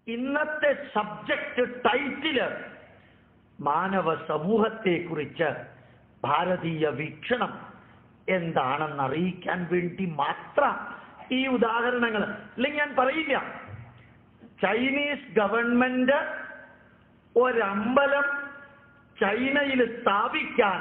ഇന്നത്തെ subject title മാനവ സമൂഹത്തെ കുറിച്ച് ഭാരതീയ വീക്ഷണം എന്താണെന്ന് അറിയിക്കാൻ വേണ്ടി മാത്രം ഈ ഉദാഹരണങ്ങൾ അല്ലെങ്കിൽ ഞാൻ പറയില്ല ചൈനീസ് ഗവൺമെന്റ് ഒരമ്പലം ചൈനയിൽ സ്ഥാപിക്കാൻ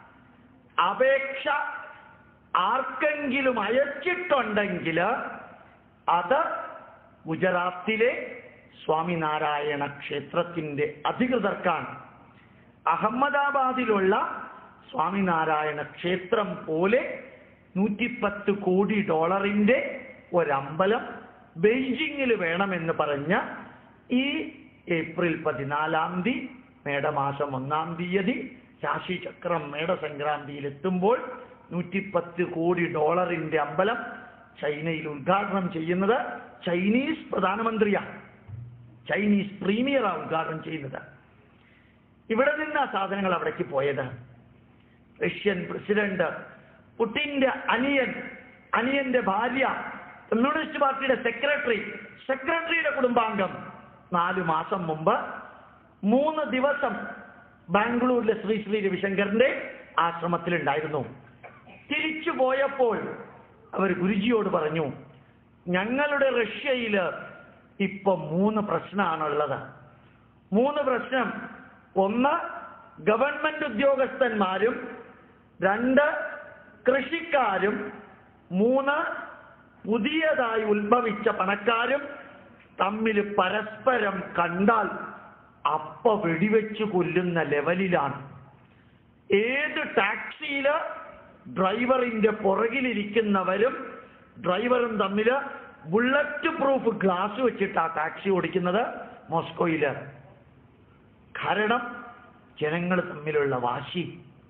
അപേക്ഷ ആർക്കെങ്കിലും അയച്ചിട്ടുണ്ടെങ്കിൽ അത് ഗുജറാത്തിലെ സ്വാമിനാരായണ ക്ഷേത്രത്തിന്റെ അധികൃതർക്കാണ് അഹമ്മദാബാദിലുള്ള സ്വാമിനാരായണ ക്ഷേത്രം പോലെ നൂറ്റിപ്പത്ത് കോടി ഡോളറിന്റെ ഒരമ്പലം ബെയ്ജിങ്ങിൽ വേണമെന്ന് പറഞ്ഞ ഈ ഏപ്രിൽ പതിനാലാം തീയതി മേടമാസം ഒന്നാം തീയതി രാശിചക്രം മേടസംക്രാന്തിയിൽ എത്തുമ്പോൾ നൂറ്റിപ്പത്ത് കോടി ഡോളറിന്റെ അമ്പലം ചൈനയിൽ ഉദ്ഘാടനം ചെയ്യുന്നത് ചൈനീസ് പ്രധാനമന്ത്രിയാണ് ചൈനീസ് പ്രീമിയറാണ് ഉദ്ഘാടനം ചെയ്യുന്നത് ഇവിടെ നിന്നാ സാധനങ്ങൾ അവിടേക്ക് പോയത് റഷ്യൻ പ്രസിഡന്റ് പുടിന്റെ അനിയൻ അനിയന്റെ ഭാര്യ കമ്മ്യൂണിസ്റ്റ് പാർട്ടിയുടെ സെക്രട്ടറി സെക്രട്ടറിയുടെ കുടുംബാംഗം നാലു മാസം മുമ്പ് മൂന്ന് ദിവസം ബാംഗ്ലൂരിലെ ശ്രീ ശ്രീ രവിശങ്കറിന്റെ ആശ്രമത്തിലുണ്ടായിരുന്നു തിരിച്ചു പോയപ്പോൾ അവർ ഗുരുജിയോട് പറഞ്ഞു ഞങ്ങളുടെ റഷ്യയില് ഇപ്പൊ മൂന്ന് പ്രശ്നമാണുള്ളത് മൂന്ന് പ്രശ്നം ഒന്ന് ഗവൺമെന്റ് ഉദ്യോഗസ്ഥന്മാരും രണ്ട് കൃഷിക്കാരും മൂന്ന് പുതിയതായി ഉത്ഭവിച്ച പണക്കാരും തമ്മിൽ പരസ്പരം കണ്ടാൽ അപ്പ വെടിവെച്ച് കൊല്ലുന്ന ലെവലിലാണ് ഏത് ടാക്സിയില് ഡ്രൈവറിന്റെ പുറകിലിരിക്കുന്നവരും ഡ്രൈവറും തമ്മിൽ ബുള്ളറ്റ് പ്രൂഫ് ഗ്ലാസ് വെച്ചിട്ടാ ടാക്സി ഓടിക്കുന്നത് മോസ്കോയില് കാരണം ജനങ്ങൾ തമ്മിലുള്ള വാശി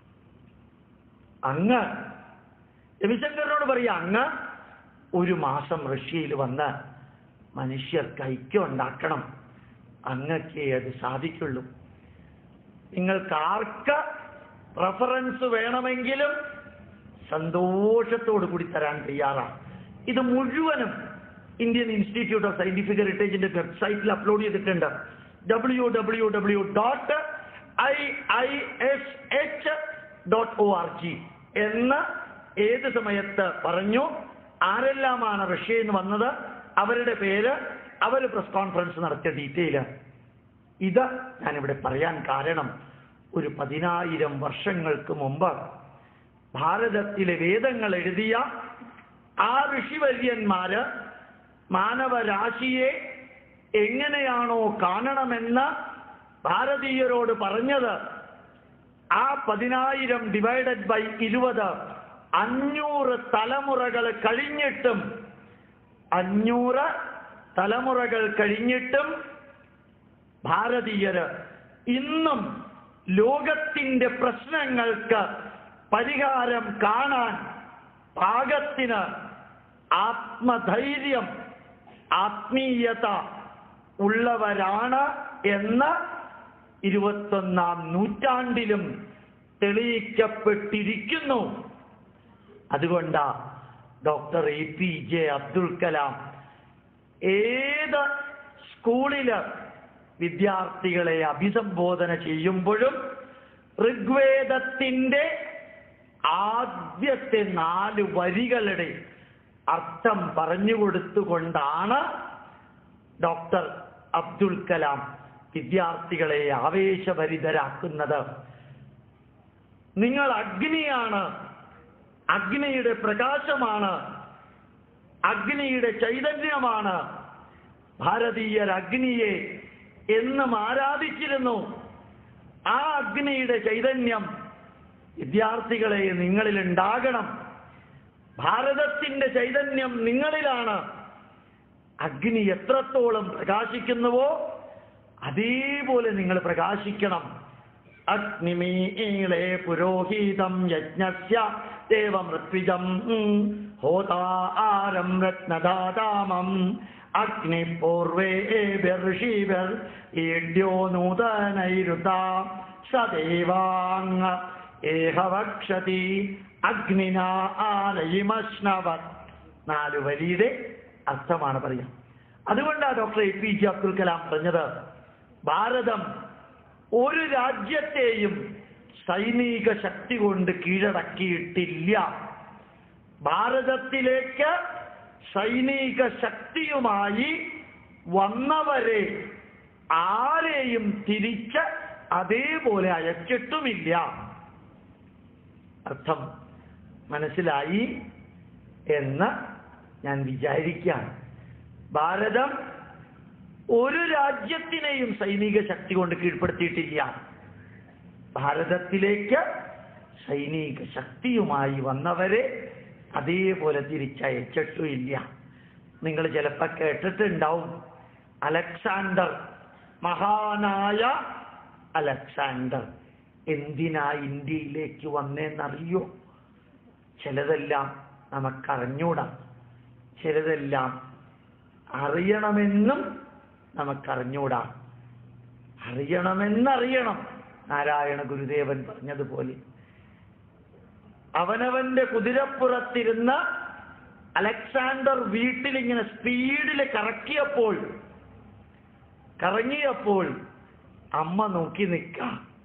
അങ്ങ് രവിശങ്കറിനോട് പറയാ അങ്ങ് ഒരു മാസം റഷ്യയിൽ വന്ന് മനുഷ്യർക്ക് ഐക്യം ഉണ്ടാക്കണം അങ്ങക്കേ അത് സാധിക്കുള്ളൂ നിങ്ങൾക്ക് ആർക്ക് റഫറൻസ് വേണമെങ്കിലും സന്തോഷത്തോടു കൂടി തരാൻ തയ്യാറാണ് ഇത് മുഴുവനും ഇന്ത്യൻ ഇൻസ്റ്റിറ്റ്യൂട്ട് ഓഫ് സയന്റിഫിക് ഹെറിറ്റേജിന്റെ വെബ്സൈറ്റിൽ അപ്ലോഡ് ചെയ്തിട്ടുണ്ട് W W W dot I I S H dot O R G എന്ന് ഏത് സമയത്ത് പറഞ്ഞു ആരെല്ലാമാണ് റഷ്യയിൽ നിന്ന് വന്നത് അവരുടെ പേര് അവർ പ്രസ് കോൺഫറൻസ് നടത്തിയ ഡീറ്റെയിൽ ഇത് ഞാനിവിടെ പറയാൻ കാരണം ഒരു പതിനായിരം വർഷങ്ങൾക്ക് മുമ്പ് ഭാരതത്തിലെ വേദങ്ങൾ എഴുതിയ ആ ഋഷിവര്യന്മാര് മാനവരാശിയെ എങ്ങനെയാണോ കാണണമെന്ന് ഭാരതീയരോട് പറഞ്ഞത് ആ പതിനായിരം ഡിവൈഡഡ് ബൈ ഇരുപത് അഞ്ഞൂറ് തലമുറകൾ കഴിഞ്ഞിട്ടും അഞ്ഞൂറ് തലമുറകൾ കഴിഞ്ഞിട്ടും ഭാരതീയര് ഇന്നും ലോകത്തിന്റെ പ്രശ്നങ്ങൾക്ക് പരിഹാരം കാണാൻ പാകത്തിന് ആത്മധൈര്യം ആത്മീയത ഉള്ളവരാണ് എന്ന് ഇരുപത്തൊന്നാം നൂറ്റാണ്ടിലും തെളിയിക്കപ്പെട്ടിരിക്കുന്നു അതുകൊണ്ടാ doctor A P J Abdul Kalam ഏത് സ്കൂളില് വിദ്യാർത്ഥികളെ അഭിസംബോധന ചെയ്യുമ്പോഴും ഋഗ്വേദത്തിന്റെ ആദ്യത്തെ നാല് വരികളുടെ അർത്ഥം പറഞ്ഞു കൊടുത്തുകൊണ്ടാണ് ഡോക്ടർ അബ്ദുൽ കലാം വിദ്യാർത്ഥികളെ ആവേശഭരിതരാക്കുന്നത് നിങ്ങൾ അഗ്നിയാണ് അഗ്നിയുടെ പ്രകാശമാണ് അഗ്നിയുടെ ചൈതന്യമാണ് ഭാരതീയർ അഗ്നിയെ എന്നും ആരാധിച്ചിരുന്നു ആ അഗ്നിയുടെ ചൈതന്യം വിദ്യാർത്ഥികളെ നിങ്ങളിൽ ഉണ്ടാകണം ഭാരതത്തിന്റെ ചൈതന്യം നിങ്ങളിലാണ് അഗ്നി എത്രത്തോളം പ്രകാശിക്കുന്നുവോ അതേപോലെ നിങ്ങൾ പ്രകാശിക്കണം അഗ്നിമീളെ പുരോഹിതം യജ്ഞസ്യ ദേവമൃത്വിജം ഹോതാരം രത്നദാതാമം അഗ്നി പൂർവേഭിർഷിഭിർ ഈഡ്യോ നൂതനൈരുത സദേവാങ് ഏഹവക്ഷതി അഗ്നിന ആലയിമശ്നവത് നാല് വരിയുടെ അർത്ഥമാണ് പറയാം അതുകൊണ്ടാണ് doctor A P J Abdul Kalam പറഞ്ഞത് ഭാരതം ഒരു രാജ്യത്തെയും സൈനിക ശക്തി കൊണ്ട് കീഴടക്കിയിട്ടില്ല ഭാരതത്തിലേക്ക് സൈനിക ശക്തിയുമായി വന്നവരെ ആരെയും തിരിച്ച് അതേപോലെ അയച്ചിട്ടുമില്ല അർത്ഥം മനസ്സിലായി എന്ന് ഞാൻ വിചാരിക്കുകയാണ് ഭാരതം ഒരു രാജ്യത്തിനെയും സൈനിക ശക്തി കൊണ്ട് കീഴ്പ്പെടുത്തിയിട്ടില്ല ഭാരതത്തിലേക്ക് സൈനിക ശക്തിയുമായി വന്നവരെ അതേപോലെ തിരിച്ചയച്ചിട്ടുമില്ല നിങ്ങൾ ചിലപ്പോൾ കേട്ടിട്ടുണ്ടാവും അലക്സാണ്ടർ മഹാനായ അലക്സാണ്ടർ എന്തിനാ ഇന്ത്യയിലേക്ക് വന്നേന്നറിയോ ചിലതെല്ലാം നമുക്കറിഞ്ഞൂടാ ചിലതെല്ലാം അറിയണമെന്നും നമുക്കറിഞ്ഞൂടാ അറിയണമെന്നറിയണം നാരായണ ഗുരുദേവൻ പറഞ്ഞതുപോലെ അവനവന്റെ കുതിരപ്പുറത്തിരുന്ന അലക്സാണ്ടർ വീട്ടിൽ ഇങ്ങനെ സ്പീഡിൽ കറക്കിയപ്പോൾ കറങ്ങിയപ്പോൾ അമ്മ നോക്കി നിൽക്ക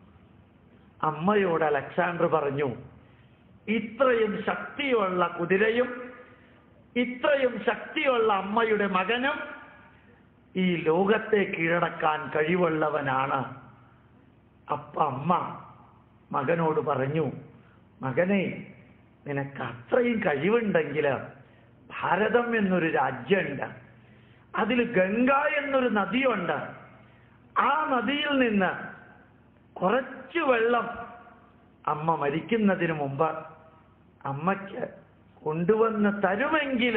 അമ്മയോട് അലക്സാണ്ടർ പറഞ്ഞു ഇത്രയും ശക്തിയുള്ള കുതിരയും ഇത്രയും ശക്തിയുള്ള അമ്മയുടെ മകനും ഈ ലോകത്തെ കീഴടക്കാൻ കഴിവുള്ളവനാണ് അപ്പ അമ്മ മകനോട് പറഞ്ഞു മകനെ നിനക്ക് അത്രയും കഴിവുണ്ടെങ്കിൽ ഭാരതം എന്നൊരു രാജ്യമുണ്ട് അതിൽ ഗംഗ എന്നൊരു നദിയുണ്ട് ആ നദിയിൽ നിന്ന് കുറച്ച് വെള്ളം അമ്മ മരിക്കുന്നതിന് മുമ്പ് അമ്മയ്ക്ക് കൊണ്ടുവന്ന് തരുമെങ്കിൽ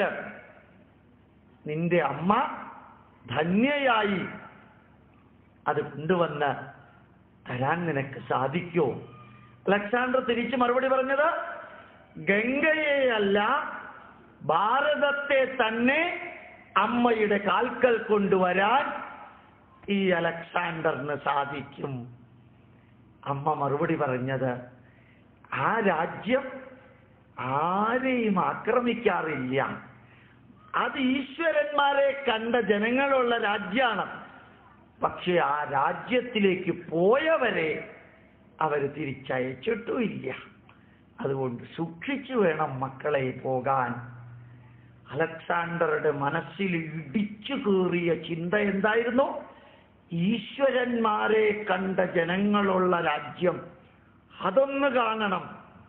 നിന്റെ അമ്മ ധന്യയായി അത് കൊണ്ടുവന്ന് തരാൻ നിനക്ക് സാധിക്കോ അലക്സാണ്ടർ തിരിച്ചു മറുപടി പറഞ്ഞത് ഗംഗയെയല്ല ഭാരതത്തെ തന്നെ അമ്മയുടെ കാൽക്കൽ കൊണ്ടുവരാൻ ഈ അലക്സാണ്ടറിന് സാധിക്കും അമ്മ മറുപടി പറഞ്ഞത് ആ രാജ്യം ആരെയും ആക്രമിക്കാറില്ല അത് ഈശ്വരന്മാരെ കണ്ട ജനങ്ങളുള്ള രാജ്യമാണ് പക്ഷെ ആ രാജ്യത്തിലേക്ക് പോയവരെ അവർ തിരിച്ചയച്ചിട്ടുമില്ല അതുകൊണ്ട് സൂക്ഷിച്ചു വേണം മക്കളെ പോകാൻ അലക്സാണ്ടറുടെ മനസ്സിൽ ഇടിച്ചു കയറിയ ചിന്ത എന്തായിരുന്നു ഈശ്വരന്മാരെ കണ്ട ജനങ്ങളുള്ള രാജ്യം അതൊന്ന് കാണണം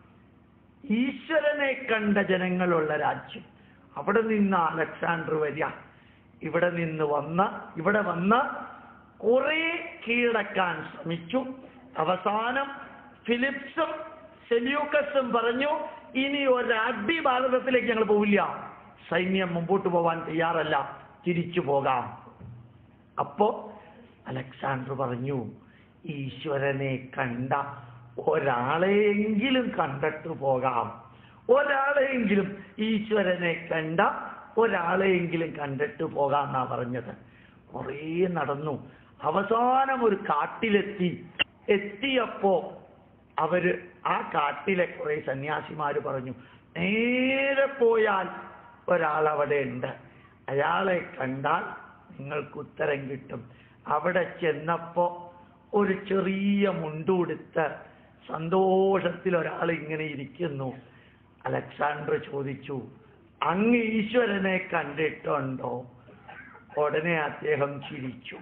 ഈശ്വരനെ കണ്ട ജനങ്ങളുള്ള രാജ്യം അവിടെ നിന്ന് അലക്സാണ്ടർ വരിക ഇവിടെ നിന്ന് വന്ന ഇവിടെ വന്ന് കുറെ കീഴടക്കാൻ ശ്രമിച്ചു അവസാനം ഫിലിപ്സും സെല്യൂക്കസും പറഞ്ഞു ഇനി ഒരടി ഭാരതത്തിലേക്ക് ഞങ്ങൾ പോവില്ല സൈന്യം മുമ്പോട്ട് പോവാൻ തയ്യാറല്ല തിരിച്ചു പോകാം അപ്പോ അലക്സാണ്ടർ പറഞ്ഞു ഈശ്വരനെ കണ്ട ഒരാളെയെങ്കിലും കണ്ടിട്ട് പോകാം ഒരാളെയെങ്കിലും ഈശ്വരനെ കണ്ട ഒരാളെയെങ്കിലും കണ്ടിട്ട് പോകാം എന്നാ പറഞ്ഞത് കുറേ നടന്നു അവസാനം ഒരു കാട്ടിലെത്തി എത്തിയപ്പോ അവര് ആ കാട്ടിലെ കുറെ സന്യാസിമാര് പറഞ്ഞു നേരെ പോയാൽ ഒരാൾ അവിടെ ഉണ്ട് അയാളെ കണ്ടാൽ നിങ്ങൾക്ക് ഉത്തരം കിട്ടും അവിടെ ചെന്നപ്പോ ഒരു ചെറിയ മുണ്ടുടുത്ത് സന്തോഷത്തിൽ ഒരാൾ ഇങ്ങനെ ഇരിക്കുന്നു അലക്സാണ്ടർ ചോദിച്ചു അങ്ങ് ഈശ്വരനെ കണ്ടിട്ടുണ്ടോ ഉടനെ അദ്ദേഹം ചിരിച്ചു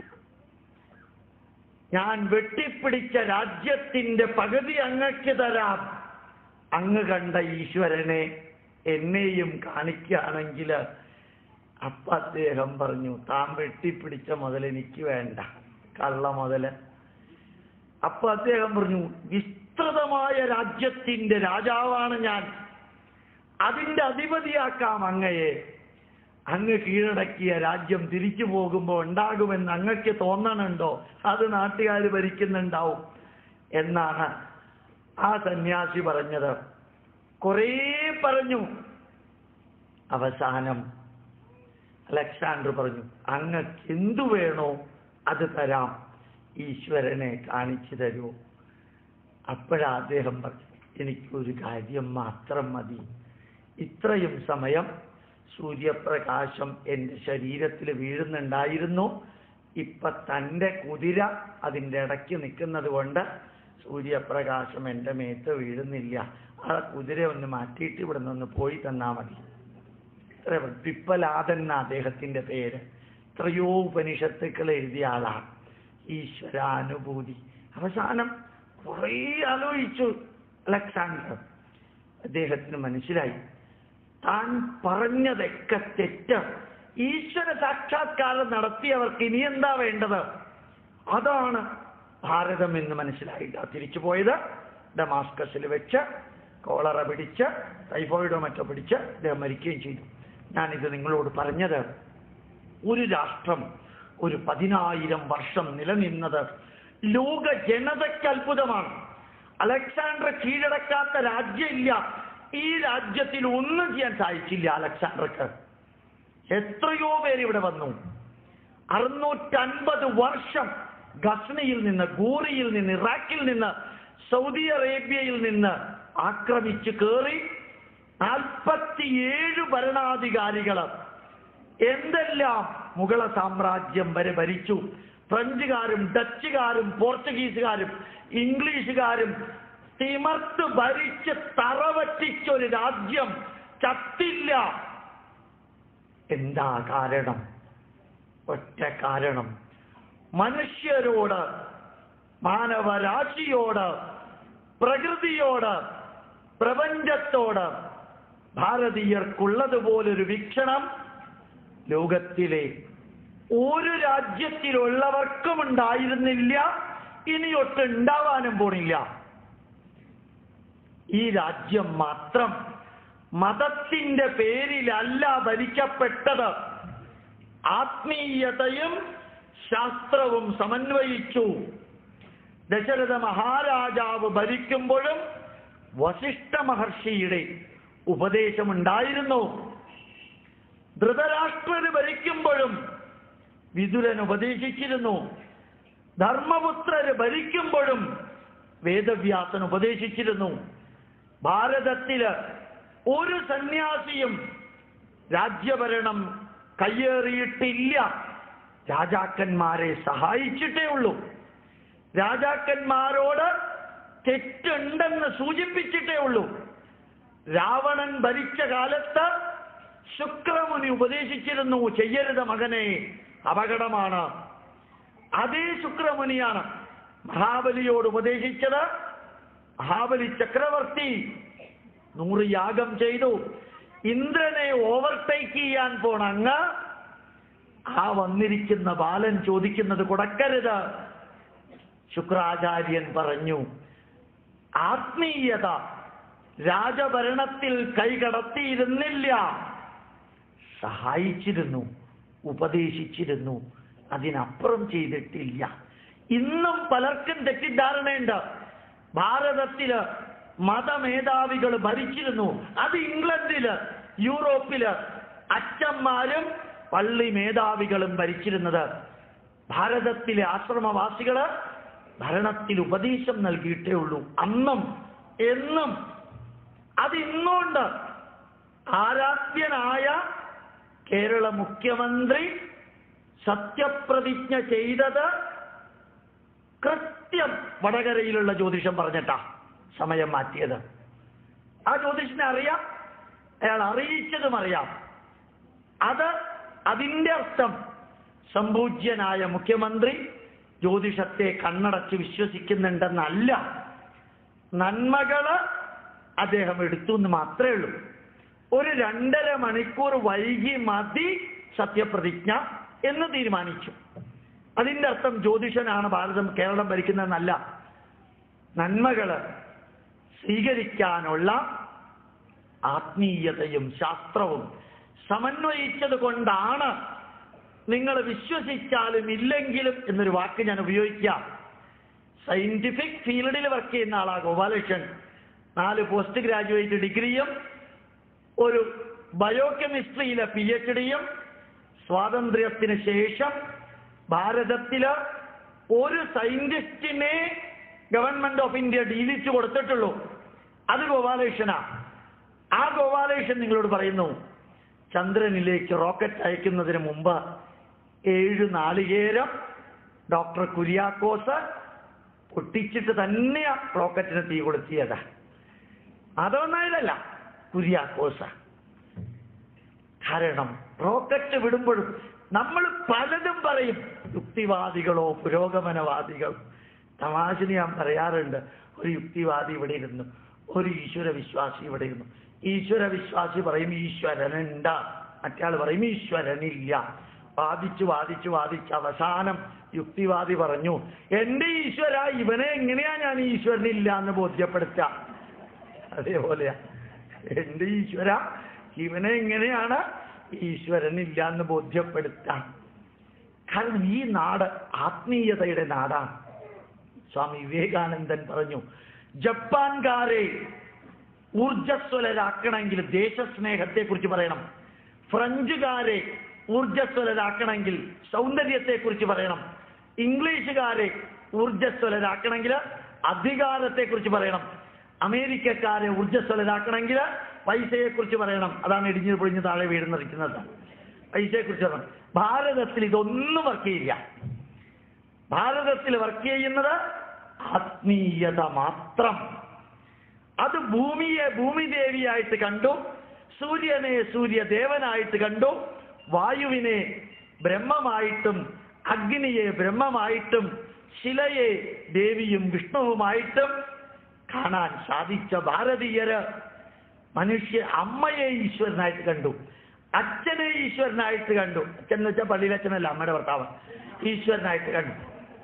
ഞാൻ വെട്ടിപ്പിടിച്ച രാജ്യത്തിന്റെ പകുതി അങ്ങക്ക് തരാം അങ്ങ് കണ്ട ഈശ്വരനെ എന്നെയും കാണിക്കുകയാണെങ്കിൽ അപ്പൊ അദ്ദേഹം പറഞ്ഞു താൻ വെട്ടിപ്പിടിച്ച മുതൽ എനിക്ക് വേണ്ട കള്ള മുതല് അപ്പൊ അദ്ദേഹം പറഞ്ഞു വിസ്തൃതമായ രാജ്യത്തിന്റെ രാജാവാണ് ഞാൻ അതിന്റെ അധിപതിയാക്കാം അങ്ങയെ അങ്ങ് കീഴടക്കിയ രാജ്യം തിരിച്ചു പോകുമ്പോൾ ഉണ്ടാകുമെന്ന് അങ്ങക്ക് തോന്നണുണ്ടോ അത് നാട്ടുകാർ ഭരിക്കുന്നുണ്ടാവും എന്നാണ് ആ സന്യാസി പറഞ്ഞത് കുറേ പറഞ്ഞു അവസാനം അലക്സാണ്ടർ പറഞ്ഞു അങ്ങക്ക് എന്തു വേണോ അത് തരാം ഈശ്വരനെ കാണിച്ചു തരൂ അപ്പോഴാ അദ്ദേഹം പറഞ്ഞു എനിക്കൊരു കാര്യം മാത്രം മതി ഇത്രയും സമയം സൂര്യപ്രകാശം എൻ്റെ ശരീരത്തിൽ വീഴുന്നുണ്ടായിരുന്നു ഇപ്പൊ തൻ്റെ കുതിര അതിൻ്റെ ഇടയ്ക്ക് നിൽക്കുന്നത് കൊണ്ട് സൂര്യപ്രകാശം എൻ്റെ മേത്ത് വീഴുന്നില്ല ആ കുതിര ഒന്ന് മാറ്റിയിട്ട് ഇവിടെ നിന്ന് പോയി തന്നാ മതി ഇത്ര പിപ്പലാദൻ എന്ന അദ്ദേഹത്തിന്റെ പേര് എത്രയോ ഉപനിഷത്തുക്കൾ എഴുതിയ ആളാണ് ഈശ്വരാനുഭൂതി അവസാനം കുറേ ആലോചിച്ചു അലക്സാണ്ടർ അദ്ദേഹത്തിന് മനസ്സിലായി താൻ പറഞ്ഞതൊക്കെ തെറ്റ് ഈശ്വര സാക്ഷാത്കാരം നടത്തിയവർക്ക് ഇനി എന്താ വേണ്ടത് അതാണ് ഭാരതം എന്ന് മനസ്സിലായില്ല തിരിച്ചു പോയത് ഡമാസ്കസിൽ വെച്ച് കോളറ പിടിച്ച് ടൈഫോയിഡോ മറ്റോ പിടിച്ച് അദ്ദേഹം മരിക്കുകയും ചെയ്തു ഞാനിത് നിങ്ങളോട് പറഞ്ഞത് ഒരു രാഷ്ട്രം ഒരു പതിനായിരം വർഷം നിലനിന്നത് ലോക ജനതയ്ക്ക് അത്ഭുതമാണ് അലക്സാണ്ടർ കീഴടക്കാത്ത രാജ്യമില്ല ഈ രാജ്യത്തിൽ ഒന്നും ചെയ്യാൻ സാധിച്ചില്ല അലക്സാണ്ടർക്ക് എത്രയോ പേര് ഇവിടെ വന്നു അറുന്നൂറ്റൻപത് വർഷം ഗസ്നയിൽ നിന്ന് ഗൂറിയിൽ നിന്ന് ഇറാഖിൽ നിന്ന് സൗദി അറേബ്യയിൽ നിന്ന് ആക്രമിച്ച് കയറി നാൽപ്പത്തിയേഴ് ഭരണാധികാരികൾ എന്തെല്ലാം മുഗള സാമ്രാജ്യം വരെ ഭരിച്ചു ഫ്രഞ്ചുകാരും ഡച്ചുകാരും പോർച്ചുഗീസുകാരും ഇംഗ്ലീഷുകാരും തിമർത്ത് ഭരിച്ച് തറവറ്റിച്ച ഒരു രാജ്യം ചത്തില്ല എന്താ കാരണം ഒറ്റ കാരണം മനുഷ്യരോട് മാനവരാശിയോട് പ്രകൃതിയോട് പ്രപഞ്ചത്തോട് ഭാരതീയർക്കുള്ളതുപോലൊരു വീക്ഷണം ലോകത്തിലെ ഒരു രാജ്യത്തിലുള്ളവർക്കും ഉണ്ടായിരുന്നില്ല ഇനിയൊട്ട് ഉണ്ടാവാനും പോണില്ല ഈ രാജ്യം മാത്രം മതത്തിന്റെ പേരിലല്ല ഭരിക്കപ്പെട്ടത് ആത്മീയതയും ശാസ്ത്രവും സമന്വയിച്ചു ദശരഥ മഹാരാജാവ് ഭരിക്കുമ്പോഴും വസിഷ്ഠ മഹർഷിയുടെ ഉപദേശമുണ്ടായിരുന്നു ധൃതരാഷ്ട്രര് ഭരിക്കുമ്പോഴും വിതുരൻ ഉപദേശിച്ചിരുന്നു ധർമ്മപുത്രര് ഭരിക്കുമ്പോഴും വേദവ്യാസൻ ഉപദേശിച്ചിരുന്നു ഭാരതത്തില് ഒരു സന്യാസിയും രാജ്യഭരണം കയ്യേറിയിട്ടില്ല രാജാക്കന്മാരെ സഹായിച്ചിട്ടേ ഉള്ളൂ രാജാക്കന്മാരോട് തെറ്റുണ്ടെന്ന് സൂചിപ്പിച്ചിട്ടേ ഉള്ളൂ രാവണൻ ഭരിച്ച കാലത്ത് ശുക്രമുനി ഉപദേശിച്ചിരുന്നു ചെയ്യരുത് മകനെ അപകടമാണ് അതേ ശുക്രമുനിയാണ് മഹാബലിയോട് ഉപദേശിച്ചത് മഹാബലി ചക്രവർത്തി നൂറ് യാഗം ചെയ്തു ഇന്ദ്രനെ ഓവർടേക്ക് ചെയ്യാൻ പോണ അങ്ങ് ആ വന്നിരിക്കുന്ന ബാലൻ ചോദിക്കുന്നത് കൊടുക്കരുത് ശുക്രാചാര്യൻ പറഞ്ഞു ആത്മീയത രാജഭരണത്തിൽ കൈകടത്തിയിരുന്നില്ല സഹായിച്ചിരുന്നു ഉപദേശിച്ചിരുന്നു അതിനപ്പുറം ചെയ്തിട്ടില്ല ഇന്നും പലർക്കും തെറ്റിദ്ധാരണയുണ്ട് ഭാരതത്തില് മതമേധാവികൾ ഭരിച്ചിരുന്നു അത് ഇംഗ്ലണ്ടില് യൂറോപ്പില് അച്ഛന്മാരും പള്ളി മേധാവികളും ഭരിച്ചിരുന്നത് ഭാരതത്തിലെ ആശ്രമവാസികള് ഭരണത്തിൽ ഉപദേശം നൽകിയിട്ടേ ഉള്ളൂ അന്നും എന്നും അതിന്നുണ്ട് ആരാധ്യനായ കേരള മുഖ്യമന്ത്രി സത്യപ്രതിജ്ഞ ചെയ്തത് കൃത്യം വടകരയിലുള്ള ജ്യോതിഷം പറഞ്ഞിട്ടാ സമയം മാറ്റിയത് ആ ജ്യോതിഷനെ അറിയാം അയാൾ അറിയിച്ചതും അറിയാം അത് അതിന്റെ അർത്ഥം സംപൂജ്യനായ മുഖ്യമന്ത്രി ജ്യോതിഷത്തെ കണ്ണടച്ച് വിശ്വസിക്കുന്നുണ്ടെന്നല്ല നന്മകള് അദ്ദേഹം എടുത്തു എന്ന് മാത്രമേ ഉള്ളൂ ഒരു രണ്ടര മണിക്കൂർ വൈകി മതി സത്യപ്രതിജ്ഞ എന്ന് തീരുമാനിച്ചു അതിന്റെ അർത്ഥം ജ്യോതിഷനാണ് ഭാരതം കേരളം ഭരിക്കുന്നതെന്നല്ല നന്മകള് സ്വീകരിക്കാനുള്ള ആത്മീയതയും ശാസ്ത്രവും സമന്വയിച്ചത് കൊണ്ടാണ് നിങ്ങൾ വിശ്വസിച്ചാലും ഇല്ലെങ്കിലും എന്നൊരു വാക്ക് ഞാൻ ഉപയോഗിക്കാം സയന്റിഫിക് ഫീൽഡിൽ വർക്ക് ചെയ്യുന്ന ആളാ ഗോപാലകൃഷ്ണൻ നാല് പോസ്റ്റ് ഗ്രാജുവേറ്റ് ഡിഗ്രിയും ഒരു ബയോകെമിസ്ട്രിയിലെ പി എച്ച് ഡിയും സ്വാതന്ത്ര്യത്തിന് ശേഷം ഭാരതത്തില് ഒരു സയന്റിസ്റ്റിനെ ഗവൺമെന്റ് ഓഫ് ഇന്ത്യ ഡീലിച്ചു കൊടുത്തിട്ടുള്ളൂ അത് ഗോപാലകൃഷ്ണനാ ആ ഗോപാലകൃഷ്ണൻ നിങ്ങളോട് പറയുന്നു ചന്ദ്രനിലേക്ക് റോക്കറ്റ് അയക്കുന്നതിന് മുമ്പ് ഏഴ് നാളികേരം ഡോക്ടർ കുര്യാക്കോസ് പൊട്ടിച്ചിട്ട് തന്നെയാ റോക്കറ്റിന് തീ കൊളുത്തിയത് അതൊന്നായതല്ല കുര്യാക്കോസ് കാരണം റോക്കറ്റ് വിടുമ്പോഴും നമ്മൾ പലതും പറയും യുക്തിവാദികളോ പുരോഗമനവാദികളോ തമാശന് ഞാൻ പറയാറുണ്ട് ഒരു യുക്തിവാദി ഇവിടെ ഇരുന്നു ഒരു ഈശ്വര വിശ്വാസി ഇവിടെ ഇരുന്നു ഈശ്വര വിശ്വാസി പറയും ഈശ്വരനുണ്ട് മറ്റയാൾ പറയും ഈശ്വരനില്ല വാദിച്ചു വാദിച്ചു വാദിച്ച് അവസാനം യുക്തിവാദി പറഞ്ഞു എന്റെ ഈശ്വര ഇവനെ എങ്ങനെയാ ഞാൻ ഈശ്വരനില്ല എന്ന് ബോധ്യപ്പെടുത്തുക അതേപോലെയാ എന്റെ ഈശ്വര ഇവനെ എങ്ങനെയാണ് ഈശ്വരനില്ല എന്ന് ബോധ്യപ്പെടുത്താൻ കാരണം ഈ നാട് ആത്മീയതയുടെ നാടാണ് സ്വാമി വിവേകാനന്ദൻ പറഞ്ഞു ജപ്പാൻകാരെ ഊർജസ്വലരാക്കണമെങ്കിൽ ദേശസ്നേഹത്തെ കുറിച്ച് പറയണം ഫ്രഞ്ചുകാരെ ഊർജസ്വലരാക്കണമെങ്കിൽ സൗന്ദര്യത്തെ കുറിച്ച് പറയണം ഇംഗ്ലീഷുകാരെ ഊർജസ്വലരാക്കണമെങ്കിൽ അധികാരത്തെ കുറിച്ച് പറയണം അമേരിക്കക്കാരെ ഊർജസ്വലരാക്കണമെങ്കിൽ പൈസയെ കുറിച്ച് പറയണം അതാണ് ഇടിഞ്ഞു പൊളിഞ്ഞ് താഴെ വീടുന്നിരിക്കുന്നത് പൈസയെ കുറിച്ച് പറയണം ഭാരതത്തിൽ ഇതൊന്നും വർക്ക് ചെയ്യില്ല ഭാരതത്തിൽ വർക്ക് ചെയ്യുന്നത് ആത്മീയത മാത്രം അത് ഭൂമിയെ ഭൂമിദേവിയായിട്ട് കണ്ടു സൂര്യനെ സൂര്യദേവനായിട്ട് കണ്ടു വായുവിനെ ബ്രഹ്മമായിട്ടും അഗ്നിയെ ബ്രഹ്മമായിട്ടും ശിലയെ ദേവിയും വിഷ്ണുവുമായിട്ടും കാണാൻ സാധിച്ച ഭാരതീയര് മനുഷ്യ അമ്മയെ ഈശ്വരനായിട്ട് കണ്ടു അച്ഛനെ ഈശ്വരനായിട്ട് കണ്ടു അച്ഛൻ എന്ന് വെച്ചാൽ പള്ളിയിലച്ഛനല്ല അമ്മയുടെ ഭർത്താവ് ഈശ്വരനായിട്ട് കണ്ടു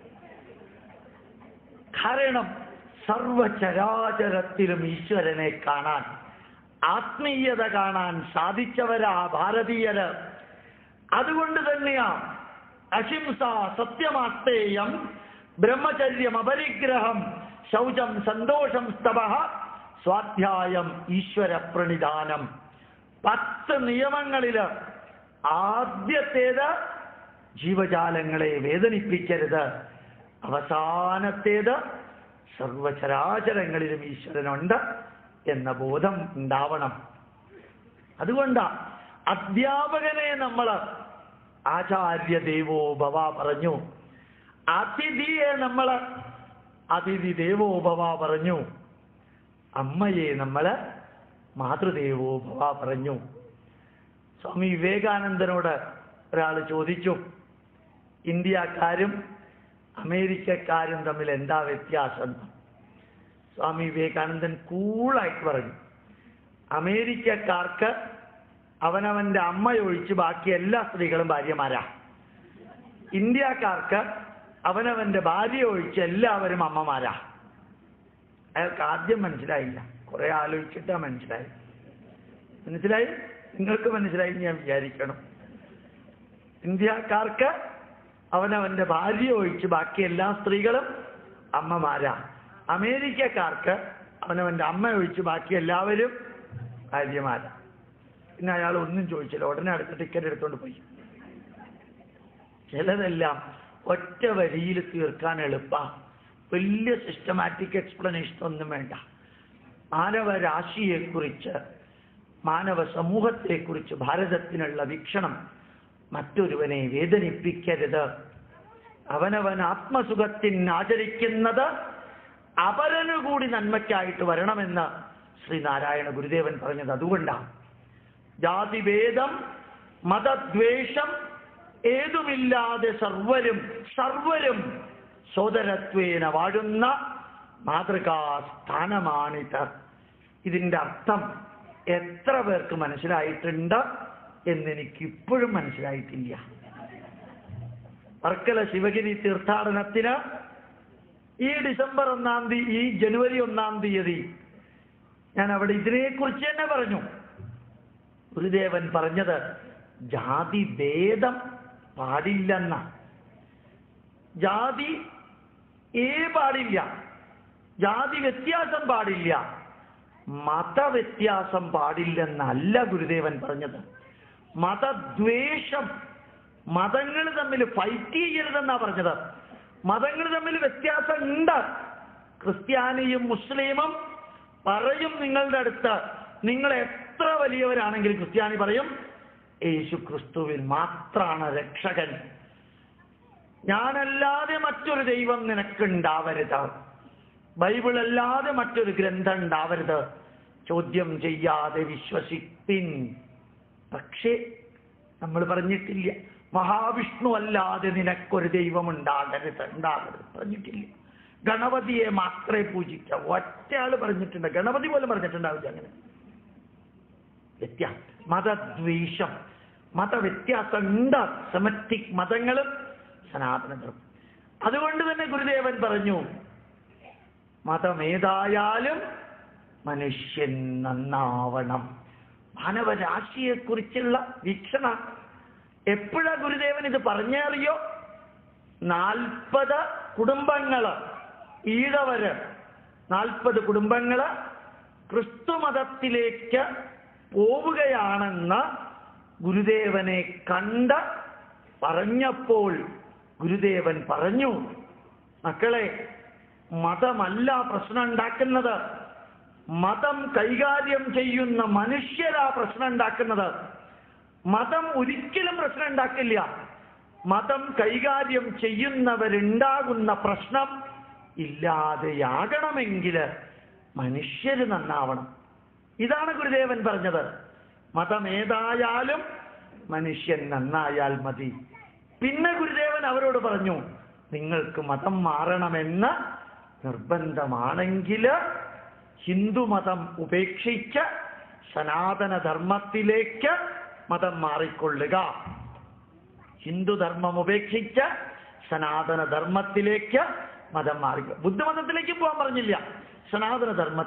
കാരണം സർവചരാചരത്തിലും ഈശ്വരനെ കാണാൻ ആത്മീയത കാണാൻ സാധിച്ചവരാ ഭാരതീയര് അതുകൊണ്ട് തന്നെയാ അഹിംസ സത്യമാസ്തേയം ബ്രഹ്മചര്യം അപരിഗ്രഹം ശൗചം സന്തോഷം സ്തവ സ്വാധ്യായം ഈശ്വര പ്രണിധാനം പത്ത് നിയമങ്ങളില് ആദ്യത്തേത് ജീവജാലങ്ങളെ വേദനിപ്പിക്കരുത് അവസാനത്തേത് സർവചരാചരങ്ങളിലും ഈശ്വരനുണ്ട് എന്ന ബോധം ഉണ്ടാവണം അതുകൊണ്ടാ അധ്യാപകനെ നമ്മൾ ആചാര്യ ദേവോ ഭവ പറഞ്ഞു അതിഥിയെ നമ്മൾ അതിഥി ദേവോ ഭവ പറഞ്ഞു അമ്മയെ നമ്മൾ മാതൃദേവോ ഭവ പറഞ്ഞു സ്വാമി വിവേകാനന്ദനോട് ഒരാൾ ചോദിച്ചു ഇന്ത്യക്കാരും അമേരിക്കക്കാരും തമ്മിൽ എന്താ വ്യത്യാസം സ്വാമി വിവേകാനന്ദൻ കൂളായിട്ട് പറഞ്ഞു അമേരിക്കക്കാർക്ക് അവനവന്റെ അമ്മയൊഴിച്ച് ബാക്കി എല്ലാ സ്ത്രീകളും ഭാര്യമാരാ ഇന്ത്യക്കാർക്ക് അവനവന്റെ ഭാര്യ ഒഴിച്ച് എല്ലാവരും അമ്മമാരാ അയാൾക്ക് ആദ്യം മനസ്സിലായില്ല കുറെ ആലോചിച്ചിട്ടാ മനസ്സിലായി മനസ്സിലായി നിങ്ങൾക്ക് മനസ്സിലായി എന്ന് ഞാൻ വിചാരിക്കണം ഇന്ത്യക്കാർക്ക് അവനവന്റെ ഭാര്യ ഒഴിച്ച് ബാക്കി എല്ലാ സ്ത്രീകളും അമ്മമാരാ അമേരിക്കക്കാർക്ക് അവനവന്റെ അമ്മ ഒഴിച്ച് ബാക്കി എല്ലാവരും ഭാര്യമാരാ പിന്നെ അയാൾ ഒന്നും ചോദിച്ചില്ല ഉടനെ അടുത്ത ടിക്കറ്റ് എടുത്തോണ്ട് പോയി ചിലതെല്ലാം ഒറ്റ വരിയിൽ തീർക്കാൻ എളുപ്പ വലിയ സിസ്റ്റമാറ്റിക് എക്സ്പ്ലനേഷൻ ഒന്നും വേണ്ട മാനവരാശിയെക്കുറിച്ച് മാനവ സമൂഹത്തെക്കുറിച്ച് ഭാരതത്തിനുള്ള വീക്ഷണം മറ്റൊരുവനെ വേദനിപ്പിക്കരുത് അവനവൻ ആത്മസുഖത്തിന് ആചരിക്കുന്നത് അപരനു കൂടി നന്മയ്ക്കായിട്ട് വരണമെന്ന് ശ്രീനാരായണ ഗുരുദേവൻ പറഞ്ഞത് അതുകൊണ്ടാണ് ജാതിഭേദം മതദ്വേഷം ഏതുമില്ലാതെ സർവരും സർവരും സോദരത്വേന വാഴുന്ന മാതൃകാ സ്ഥാനമാണിത് ഇതിന്റെ അർത്ഥം എത്ര പേർക്ക് മനസ്സിലായിട്ടുണ്ട് എന്നെനിക്ക് ഇപ്പോഴും മനസ്സിലായിട്ടില്ല വർക്കല ശിവഗിരി തീർത്ഥാടനത്തിന് ഈ ഡിസംബർ ഒന്നാം തീയതി ഈ ജനുവരി ഒന്നാം തീയതി ഞാൻ അവിടെ ഇതിനെക്കുറിച്ച് തന്നെ പറഞ്ഞു ഗുരുദേവൻ പറഞ്ഞത് ജാതി ഭേദം പാടില്ലെന്ന ജാതി ഏ പാടില്ല ജാതി വ്യത്യാസം പാടില്ല മതവ്യത്യാസം പാടില്ലെന്നല്ല ഗുരുദേവൻ പറഞ്ഞത് മതദ്വേഷം മതങ്ങൾ തമ്മിൽ ഫൈറ്റ് ചെയ്യരുതെന്നാ പറഞ്ഞത് മതങ്ങൾ തമ്മിൽ വ്യത്യാസം ഉണ്ട് ക്രിസ്ത്യാനിയും മുസ്ലിമും പറയും നിങ്ങളുടെ അടുത്ത് നിങ്ങൾ എത്ര വലിയവരാണെങ്കിലും ക്രിസ്ത്യാനി പറയും യേശു ക്രിസ്തുവിൽ മാത്രാണ് രക്ഷകൻ ഞാനല്ലാതെ മറ്റൊരു ദൈവം നിനക്കുണ്ടാവരുത് ബൈബിൾ അല്ലാതെ മറ്റൊരു ഗ്രന്ഥം ഉണ്ടാവരുത് ചോദ്യം ചെയ്യാതെ വിശ്വസിപ്പിൻ പക്ഷേ നമ്മൾ പറഞ്ഞിട്ടില്ല മഹാവിഷ്ണു അല്ലാതെ നിനക്കൊരു ദൈവം ഉണ്ടാകരുത് ഉണ്ടാകരുത് പറഞ്ഞിട്ടില്ല ഗണപതിയെ മാത്രമേ പൂജിക്കാവൂ ഒറ്റ ആള് പറഞ്ഞിട്ടുണ്ട് ഗണപതി പോലും പറഞ്ഞിട്ടുണ്ടാവില്ല അങ്ങനെ വ്യത്യാസം മതദ്വേഷം മതവ്യത്യാസം ഉണ്ട് സെമറ്റിക് മതങ്ങളും സനാതനങ്ങളും അതുകൊണ്ട് തന്നെ ഗുരുദേവൻ പറഞ്ഞു മതമേതായാലും മനുഷ്യൻ നന്നാവണം മാനവരാശിയെക്കുറിച്ചുള്ള വീക്ഷണ എപ്പോഴാ ഗുരുദേവൻ ഇത് പറഞ്ഞറിയോ നാൽപ്പത് കുടുംബങ്ങള് ഈഴവര് നാൽപ്പത് കുടുംബങ്ങള് ക്രിസ്തുമതത്തിലേക്ക് പോവുകയാണെന്ന് ഗുരുദേവനെ കണ്ട് പറഞ്ഞപ്പോൾ ഗുരുദേവൻ പറഞ്ഞു മക്കളെ മതമല്ല പ്രശ്നം ഉണ്ടാക്കുന്നത് മതം കൈകാര്യം ചെയ്യുന്ന മനുഷ്യരാ പ്രശ്നം ഉണ്ടാക്കുന്നത് മതം ഒരിക്കലും പ്രശ്നം ഉണ്ടാക്കില്ല മതം കൈകാര്യം ചെയ്യുന്നവരുണ്ടാകുന്ന പ്രശ്നം ഇല്ലാതെയാകണമെങ്കിൽ മനുഷ്യര് നന്നാവണം ഇതാണ് ഗുരുദേവൻ പറഞ്ഞത് മതം ഏതായാലും മനുഷ്യൻ നന്നായാൽ മതി പിന്നെ ഗുരുദേവൻ അവരോട് പറഞ്ഞു നിങ്ങൾക്ക് മതം മാറണമെന്ന് നിർബന്ധമാണെങ്കിൽ ഹിന്ദുമതം ഉപേക്ഷിച്ച് സനാതനധർമ്മത്തിലേക്ക് മതം മാറിക്കൊള്ളുക ഹിന്ദുധർമ്മം ഉപേക്ഷിച്ച് സനാതനധർമ്മത്തിലേക്ക് മതം മാറി ബുദ്ധമതത്തിലേക്ക് പോകാൻ പറഞ്ഞില്ല സനാതനധർമ്മ